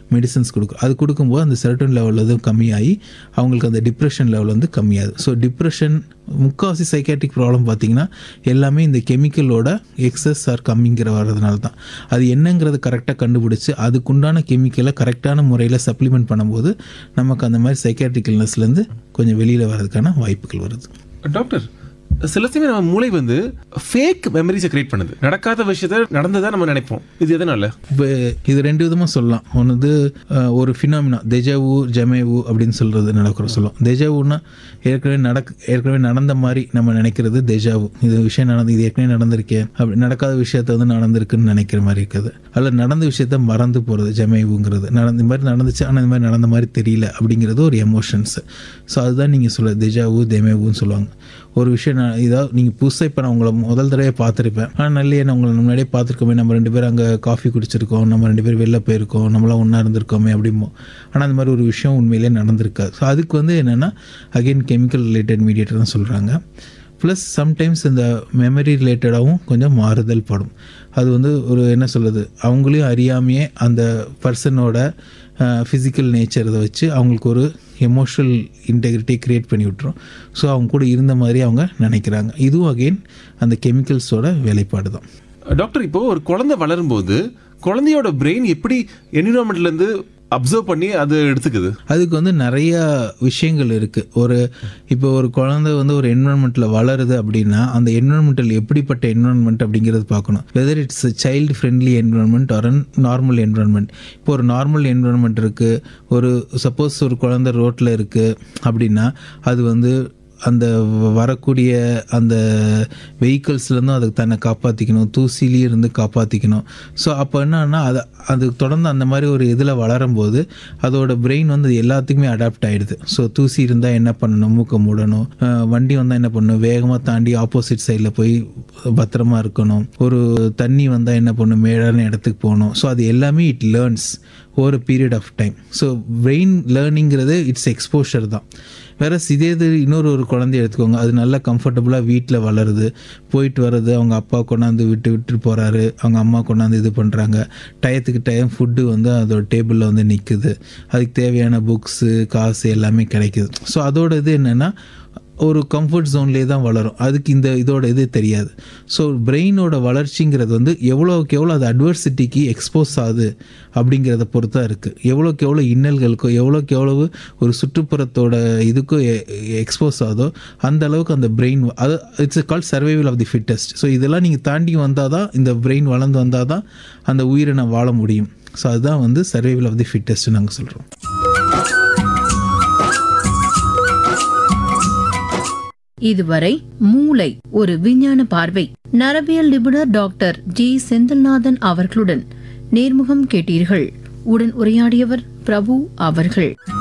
medicines கொடுக்கும் அது கொடுக்கும்போது அந்த செரட்டோன் லெவல் வந்து கம்மியாகி அவங்களுக்கு அந்த டிப்ரெஷன் லெவல் வந்து கம்மியாகுது ஸோ டிப்ரெஷன் முக்கால்வாசி சைக்காட்ரிக் ப்ராப்ளம் பார்த்தீங்கன்னா எல்லாமே இந்த கெமிக்கலோட எக்ஸஸ் ஆர் கம்மிங்கிற வர்றதுனால தான் அது என்னங்கிறத கரெக்டாக கண்டுபிடிச்சு அதுக்குண்டான கெமிக்கலை கரெக்டான முறையில் சப்ளிமெண்ட் பண்ணும்போது நமக்கு அந்த மாதிரி சைக்காட்ரிக் இல்னஸ்லேருந்து கொஞ்சம் வெளியில் வர்றதுக்கான வாய்ப்புகள் வருது டாக்டர் சில சமயம் நம்ம மூளை வந்து ஃபேக் மெமரிஸை கிரியேட் பண்ணுது நடக்காத விஷயத்த நடந்ததா நம்ம நினைப்போம் இது எதனால இப்போ இது ரெண்டு விதமாக சொல்லலாம் ஒன்று வந்து அஹ், ஒரு ஃபினாமினா தெஜாவு ஜமேவு அப்படின்னு சொல்கிறது நடக்கிற சொல்லுவோம் தெஜாவுன்னா ஏற்கனவே நடக்க ஏற்கனவே நடந்த மாதிரி நம்ம நினைக்கிறது தெஜாவு இது விஷயம் நடந்து இது ஏற்கனவே நடந்திருக்கே அப்படி நடக்காத விஷயத்த வந்து நடந்திருக்குன்னு நினைக்கிற மாதிரி இருக்குது அல்ல நடந்த விஷயத்த மறந்து போகிறது ஜமேவுங்கிறது நடந்த இந்த மாதிரி நடந்துச்சு ஆனால் இந்த மாதிரி நடந்த மாதிரி தெரியல அப்படிங்கிறது ஒரு எமோஷன்ஸ் ஸோ அதுதான் நீங்கள் சொல்ல தெஜாவு தெமேவுன்னு சொல்லுவாங்க ஒரு விஷயம் நான் இதாவது நீங்கள் புதுசாக இப்போ நான் உங்களை முதல் தடவை பார்த்துருப்பேன் ஆனால் நல்ல நான் உங்களை முன்னாடியே பார்த்துருக்கோமே நம்ம ரெண்டு பேரும் அங்கே காஃபி குடிச்சிருக்கோம் நம்ம ரெண்டு பேரும் வெளில போயிருக்கோம் நம்மளாம் ஒன்றா இருந்திருக்கோமே அப்படிமோ ஆனால் அந்த மாதிரி ஒரு விஷயம் உண்மையிலே நடந்திருக்காது ஸோ அதுக்கு வந்து என்னென்னா அகெயின் கெமிக்கல் ரிலேட்டட் மீடியேட்டர் தான் சொல்கிறாங்க ப்ளஸ் சம்டைம்ஸ் இந்த மெமரி ரிலேட்டடாகவும் கொஞ்சம் மாறுதல் படும் அது வந்து ஒரு என்ன சொல்கிறது அவங்களையும் அறியாமையே அந்த பர்சனோட ஃபிசிக்கல் நேச்சர் இதை வச்சு அவங்களுக்கு ஒரு எமோஷனல் இன்டெகிரிட்டி க்ரியேட் பண்ணி விட்டுரும் ஸோ அவங்க கூட இருந்த மாதிரி அவங்க நினைக்கிறாங்க இதுவும் அகெயின் அந்த கெமிக்கல்ஸோட வேலைப்பாடு தான் டாக்டர் இப்போ ஒரு குழந்தை வளரும்போது குழந்தையோட பிரெயின் எப்படி என்விரான்மெண்ட்ல இருந்து அப்சர்வ் பண்ணி அது எடுத்துக்குது அதுக்கு வந்து நிறைய விஷயங்கள் இருக்குது ஒரு இப்போ ஒரு குழந்தை வந்து ஒரு என்வரன்மெண்ட்டில் வளருது அப்படின்னா அந்த என்வரன்மெண்டல் எப்படிப்பட்ட என்வரன்மெண்ட் அப்படிங்கிறது பார்க்கணும் whether it's child friendly environment or normal environment இப்போ ஒரு நார்மல் என்வரன்மெண்ட் இருக்குது ஒரு சப்போஸ் ஒரு குழந்தை ரோட்டில் இருக்குது அப்படின்னா அது வந்து அந்த வ- வரக்கூடிய அந்த வெஹிக்கல்ஸ்லேருந்தும் அதுக்கு தன்னை காப்பாற்றிக்கணும் தூசிலேயே இருந்து காப்பாற்றிக்கணும் ஸோ அப்போ என்னன்னா அது அது தொடர்ந்து அந்த மாதிரி ஒரு இதில் வளரும்போது அதோட பிரெயின் வந்து எல்லாத்துக்குமே அடாப்ட் ஆகிடுது ஸோ தூசி இருந்தால் என்ன பண்ணணும் மூக்க மூடணும் அஹ் வண்டி வந்தால் என்ன பண்ணணும் வேகமாக தாண்டி ஆப்போசிட் சைடில் போய் பத்திரமா இருக்கணும் ஒரு தண்ணி வந்தால் என்ன பண்ணணும் மேடான இடத்துக்கு போகணும் ஸோ அது எல்லாமே இட் லேர்ன்ஸ் ஒரு period of time so brain லேர்னிங்கிறது இட்ஸ் எக்ஸ்போஷர் தான் வேற இதே இது இன்னொரு ஒரு குழந்தைய எடுத்துக்கோங்க அது நல்லா கம்ஃபர்டபுளாக வீட்டில் வளருது போயிட்டு வர்றது அவங்க அப்பா கொண்டாந்து விட்டு விட்டு போகிறாரு அவங்க அம்மா கொண்டாந்து இது பண்ணுறாங்க டயத்துக்கு டைம் ஃபுட்டு வந்து அதோட டேபிளில் வந்து நிற்குது அதுக்கு தேவையான புக்ஸு காசு எல்லாமே கிடைக்குது ஸோ அதோட இது என்னென்னா ஒரு கம்ஃபர்ட் ஜோன்லேயே தான் வளரும் அதுக்கு இந்த இதோட இது தெரியாது ஸோ பிரெயினோட வளர்ச்சிங்கிறது வந்து எவ்வளோக்கு எவ்வளோ அது அட்வர்சிட்டிக்கு எக்ஸ்போஸ் ஆகுது அப்படிங்கிறத பொறுத்து தான் இருக்குது எவ்வளோக்கு எவ்வளோ இன்னல்களுக்கோ எவ்வளோக்கு எவ்வளவு ஒரு சுற்றுப்புறத்தோட இதுக்கோ எக்ஸ்போஸ் ஆகுதோ அந்த அளவுக்கு அந்த பிரெயின் அது it's call survival of the fittest so இதெல்லாம் நீங்கள் தாண்டி வந்தால் தான் இந்த பிரெயின் வளர்ந்து வந்தால் தான் அந்த உயிரினை வாழ முடியும் ஸோ அதுதான் வந்து சர்வைவல் ஆஃப் தி ஃபிட்டஸ்ட் நாங்கள் சொல்கிறோம் இதுவரை மூளை ஒரு விஞ்ஞான பார்வை நரவியல் நிபுணர் டாக்டர் ஜி செந்தில்நாதன் அவர்களுடன் நேர்முகம் கேட்டீர்கள் உடன் உரையாடியவர் பிரபு அவர்கள்